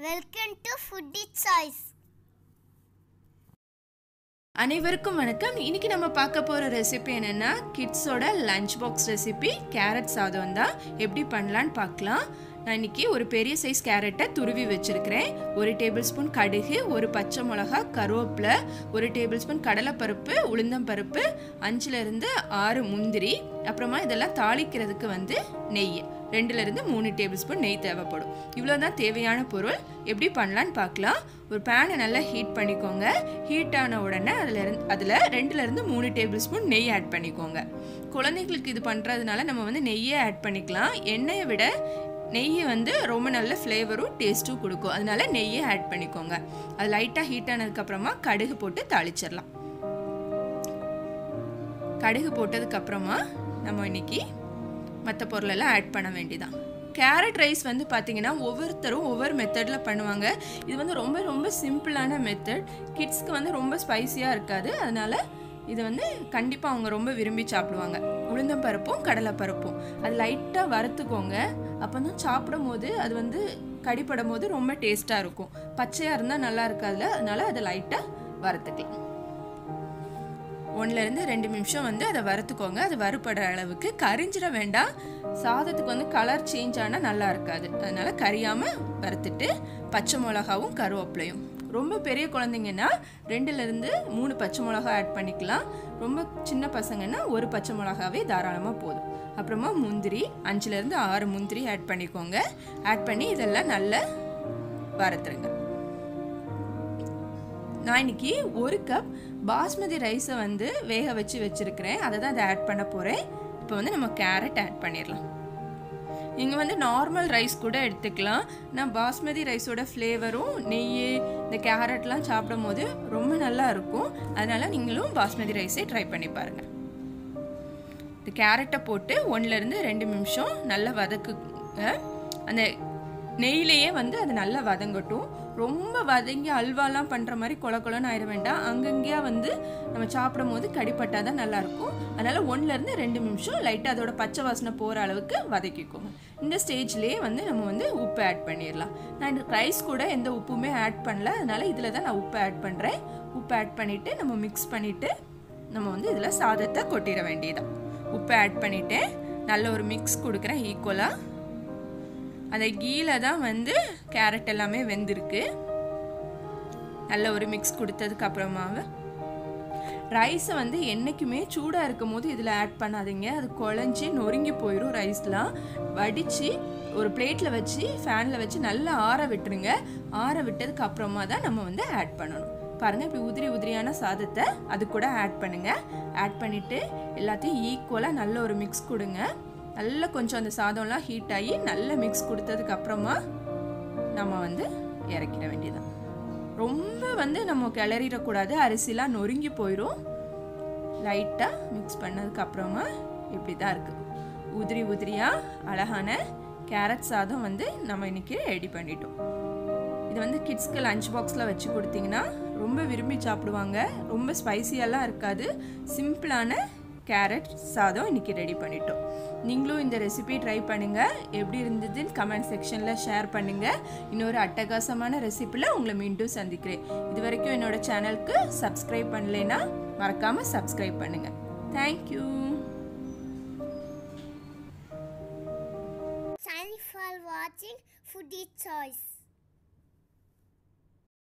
Welcome to foodie choice அனைவருக்கும் வணக்கம் இன்னைக்கு நம்ம பார்க்க போகிற ரெசிபி என்னென்னா கிட்ஸோட லஞ்ச் பாக்ஸ் ரெசிபி கேரட் சாதம் தான் எப்படி பண்ணலான்னு பார்க்கலாம் நான் இன்னைக்கு ஒரு பெரிய சைஸ் கேரட்டை துருவி வச்சுருக்கிறேன் ஒரு டேபிள் ஸ்பூன் கடுகு ஒரு பச்சை மிளகா கருவேப்பிலை ஒரு டேபிள் ஸ்பூன் கடலைப்பருப்பு உளுந்தம்பருப்பு அஞ்சுலேருந்து ஆறு முந்திரி அப்புறமா இதெல்லாம் தாளிக்கிறதுக்கு வந்து நெய் ரெண்டுலேருந்து மூணு டேபிள் ஸ்பூன் நெய் தேவைப்படும் இவ்வளோ தான் தேவையான பொருள் எப்படி பண்ணலான்னு பார்க்கலாம் ஒரு பேனை நல்லா ஹீட் பண்ணிக்கோங்க ஹீட் ஆன உடனே அதில் இருந்து அதில் ரெண்டுலேருந்து மூணு டேபிள் ஸ்பூன் நெய் ஆட் பண்ணிக்கோங்க குழந்தைங்களுக்கு இது பண்ணுறதுனால நம்ம வந்து நெய்யை ஆட் பண்ணிக்கலாம் எண்ணெயை விட நெய் வந்து ரொம்ப நல்ல ஃப்ளேவரும் டேஸ்ட்டும் கொடுக்கும் அதனால நெய்யை ஆட் பண்ணிக்கோங்க அது லைட்டாக ஹீட் ஆனதுக்கப்புறமா கடுகு போட்டு தாளிச்சிடலாம் கடுகு போட்டதுக்கப்புறமா நம்ம இன்னைக்கு மற்ற பொருளெல்லாம் ஆட் பண்ண வேண்டியதான் கேரட் ரைஸ் வந்து பார்த்தீங்கன்னா ஒவ்வொருத்தரும் ஒவ்வொரு மெத்தடில் பண்ணுவாங்க இது வந்து ரொம்ப ரொம்ப சிம்பிளான மெத்தட் கிட்ஸ்க்கு வந்து ரொம்ப ஸ்பைசியாக இருக்காது அதனால இது வந்து கண்டிப்பாக அவங்க ரொம்ப விரும்பி சாப்பிடுவாங்க உளுந்தம்பருப்பும் கடலைப்பருப்பும் அது லைட்டாக வறுத்துக்கோங்க அப்போ தான் சாப்பிடும் போது அது வந்து கடிப்படும் போது ரொம்ப டேஸ்ட்டாக இருக்கும் பச்சையாக இருந்தால் நல்லா இருக்காதுல அதனால அதை லைட்டாக வறுத்துக்கலாம் ஒன்றுலேருந்து ரெண்டு நிமிஷம் வந்து அதை வறுத்துக்கோங்க அது வறுபடுற அளவுக்கு கரிஞ்சிட வேண்டாம் சாதத்துக்கு வந்து கலர் சேஞ்ச் ஆனால் நல்லா இருக்காது அதனால கரியாமல் வறுத்துட்டு பச்சை மிளகாவும் கருவேப்பிலையும் ரொம்ப பெரிய குழந்தைங்கன்னா ரெண்டுலேருந்து மூணு பச்சை மிளகா ஆட் பண்ணிக்கலாம் ரொம்ப சின்ன பசங்கன்னா ஒரு பச்சை மிளகாவே தாராளமாக போதும் அப்புறமா முந்திரி அஞ்சுலேருந்து ஆறு முந்திரி ஆட் பண்ணிக்கோங்க ஆட் பண்ணி இதெல்லாம் நல்லா வறுத்துருங்க நான் இன்னைக்கு ஒரு கப் பாஸ்மதி ரைஸை வந்து வேக வச்சு வச்சுருக்கிறேன் அதை தான் அதை ஆட் பண்ண போகிறேன் இப்போ வந்து நம்ம கேரட் ஆட் பண்ணிடலாம் நீங்கள் வந்து நார்மல் ரைஸ் கூட எடுத்துக்கலாம் நான் பாஸ்மதி ரைஸோட ஃப்ளேவரும் நெய் இந்த கேரட்லாம் சாப்பிடும் போது ரொம்ப நல்லா இருக்கும் அதனால் நீங்களும் பாஸ்மதி ரைஸே ட்ரை பண்ணி பாருங்கள் இந்த கேரட்டை போட்டு ஒன்றுலேருந்து ரெண்டு நிமிஷம் நல்லா வதக்குங்க அந்த நெய்லேயே வந்து அது நல்லா வதங்கட்டும் ரொம்ப வதங்கி அல்வாலாம் பண்ணுற மாதிரி கொல கொலன்னு ஆயிட வேண்டாம் அங்கங்கேயா வந்து நம்ம சாப்பிடும் போது கடிப்பட்டால் தான் நல்லாயிருக்கும் அதனால் ஒன்றுலேருந்து ரெண்டு நிமிஷம் லைட்டாக அதோட பச்சை வாசனை போகிற அளவுக்கு வதக்கிக்கோங்க இந்த ஸ்டேஜ்லேயே வந்து நம்ம வந்து உப்பு ஆட் பண்ணிடலாம் நான் ரைஸ் கூட எந்த உப்புமே ஆட் பண்ணல அதனால் இதில் தான் நான் உப்பு ஆட் பண்ணுறேன் உப்பு ஆட் பண்ணிவிட்டு நம்ம மிக்ஸ் பண்ணிவிட்டு நம்ம வந்து இதில் சாதத்தை கொட்டிட வேண்டியதான் உப்பு ஆட் பண்ணிவிட்டு நல்ல ஒரு மிக்ஸ் கொடுக்குறேன் ஈக்குவலாக அந்த கீழ தான் வந்து கேரட் எல்லாமே வெந்திருக்கு நல்ல ஒரு மிக்ஸ் கொடுத்ததுக்கு அப்புறமாவே ரைஸை வந்து என்றைக்குமே சூடாக இருக்கும் போது இதில் ஆட் பண்ணாதீங்க அது குழஞ்சி நொறுங்கி போயிடும் ரைஸ்லாம் வடித்து ஒரு பிளேட்டில் வச்சு ஃபேனில் வச்சு நல்லா ஆற விட்டுருங்க ஆற விட்டதுக்கு அப்புறமா தான் நம்ம வந்து ஆட் பண்ணணும் பாருங்கள் இப்படி உதிரி உதிரியான சாதத்தை அது கூட ஆட் பண்ணுங்கள் ஆட் பண்ணிவிட்டு எல்லாத்தையும் ஈக்குவலாக நல்ல ஒரு மிக்ஸ் கொடுங்க நல்லா கொஞ்சம் அந்த சாதம்லாம் ஹீட் ஆகி நல்ல மிக்ஸ் கொடுத்ததுக்கு அப்புறமா நம்ம வந்து இறக்கிட வேண்டியதான் ரொம்ப வந்து நம்ம கிளறிடக்கூடாது அரிசிலாம் நொறுங்கி போயிடும் லைட்டாக மிக்ஸ் பண்ணதுக்கு அப்புறமா இப்படி தான் இருக்குது உதிரி உதிரியாக அழகான கேரட் சாதம் வந்து நம்ம இன்றைக்கி ரெடி பண்ணிட்டோம் இது வந்து கிட்ஸ்க்கு லஞ்ச் பாக்ஸில் வச்சு கொடுத்தீங்கன்னா ரொம்ப விரும்பி சாப்பிடுவாங்க ரொம்ப ஸ்பைசியெல்லாம் இருக்காது சிம்பிளான கேரட் சாதம் இன்றைக்கி ரெடி பண்ணிட்டோம் நீங்களும் இந்த ரெசிபி ட்ரை பண்ணுங்கள் எப்படி இருந்ததுன்னு கமெண்ட் செக்ஷனில் ஷேர் பண்ணுங்கள் இன்னொரு அட்டகாசமான ரெசிப்பியில் உங்களை மீண்டும் சந்திக்கிறேன் இது வரைக்கும் என்னோட சேனலுக்கு சப்ஸ்கிரைப் பண்ணலைன்னா மறக்காமல் சப்ஸ்கிரைப் பண்ணுங்கள் thank you Thank you for watching Foodie Choice.